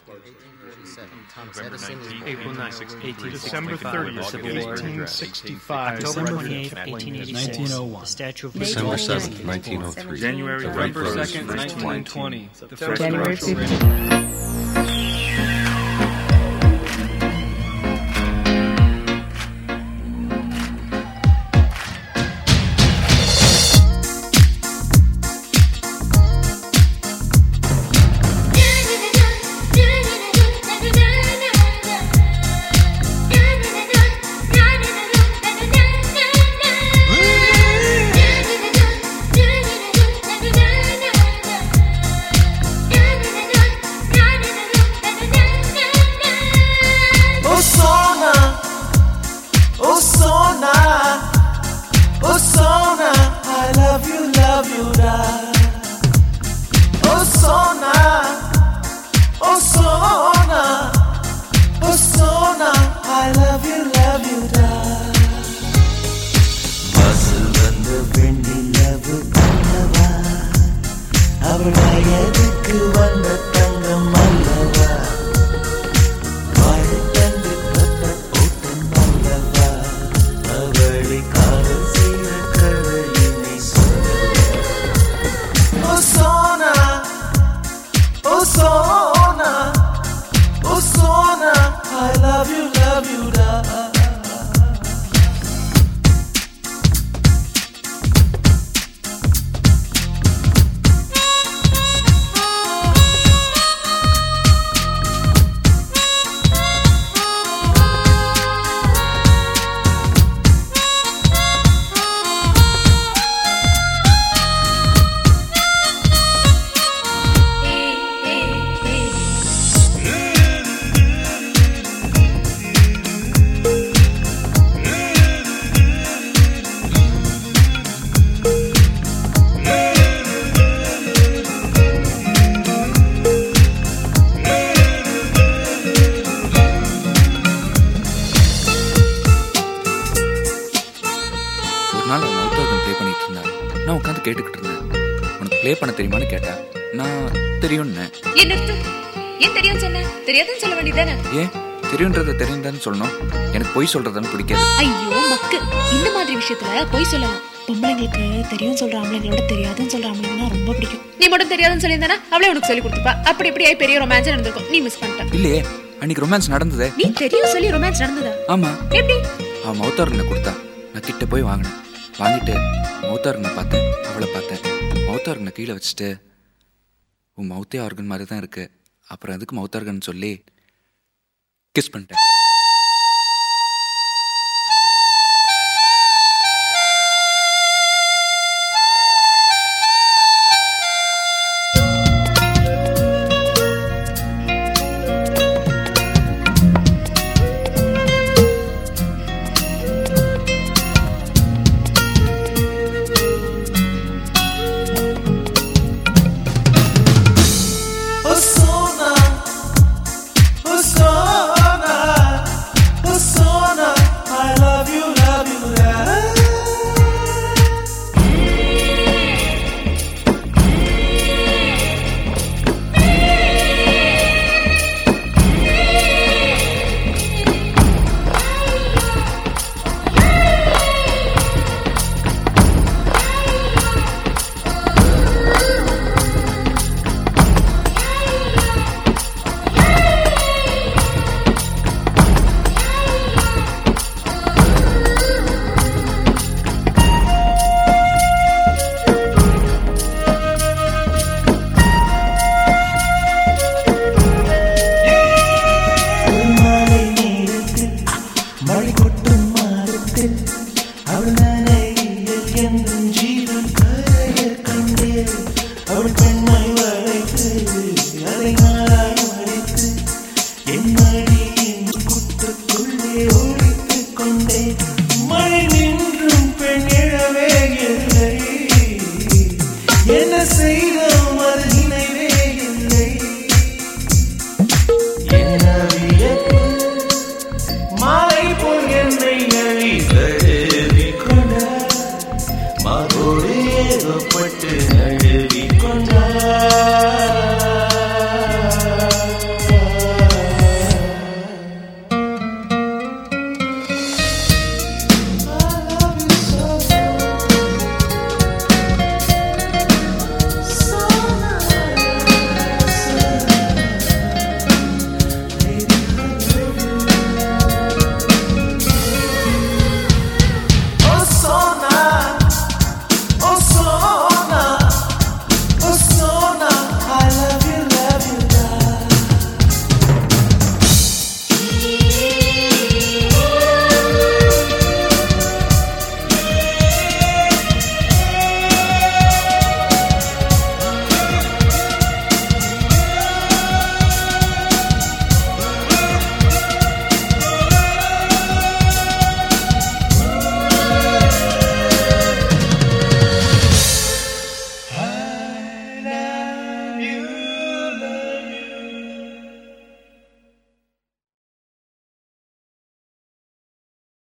Thomas Edison was born. April 9th, 1865. December 30th, The Civil War. 1865. October December 28th, 1886. 1901. The Statue of December Liberty. 7th, 1903. January The November Wright 2nd, brothers first flight. 1920. The first January commercial 15th. radio. Oh Sona, oh Sona, oh Sona, I love you, love you, da. Oh Sona, oh Sona, oh Sona, I love you, love you, da. வாசல் வந்த வெண்ணிலவு அல்லவா அவள் வயதுக்கு வந்த தங்கம் அல்லவா வாழ்த்தந்து தொட்ட ஓட்டம் அல்லவா அவளை காதல் செய்த கதையினை சொல்லவா ஓ சோனா ஓ சோனா ஓ Sona I love you love you da ஒரு நாள் அவன் அவுட் ப்ளே பண்ணிட்டு இருந்தான் நான் உட்காந்து கேட்டுக்கிட்டு இருந்தேன் உனக்கு ப்ளே பண்ண தெரியுமான்னு கேட்டேன் நான் தெரியும்னு ஏன் நிறுத்து ஏன் தெரியும் சொன்ன தெரியாதுன்னு சொல்ல வேண்டியதானே ஏன் தெரியுன்றத தெரியுதான்னு சொல்லணும் எனக்கு பொய் சொல்றதுன்னு பிடிக்காது ஐயோ மக்கு இந்த மாதிரி விஷயத்துல போய் சொல்லலாம் பொம்பளைங்களுக்கு தெரியும் சொல்ற ஆம்பளைங்களோட தெரியாதுன்னு சொல்ற ஆம்பளைங்கன்னா ரொம்ப பிடிக்கும் நீ மட்டும் தெரியாதுன்னு சொல்லியிருந்தானா அவளே உனக்கு சொல்லி கொடுத்துப்பா அப்படி இப்படி ஆயி பெரிய ரொமான்ஸ் நடந்திருக்கும் நீ மிஸ் பண்ணிட்ட இல்லையே அன்னைக்கு ரொமான்ஸ் நடந்ததே நீ தெரியும் சொல்லி ரொமான்ஸ் நடந்ததா ஆமா எப்படி அவன் மௌத்தார்கனை கொடுத்தா நான் கிட்ட போய் வாங்கினேன் வாங்கிட்டு மௌத்தார்கனை பார்த்தேன் அவளை பார்த்தேன் மௌத்தார்கனை கீழே வச்சுட்டு உன் மௌத்தே ஆர்கன் மாதிரி தான் இருக்கு அப்புறம் அதுக்கு மௌத்தார்கன் சொல்லி கிஸ் பண்ணிட்டேன்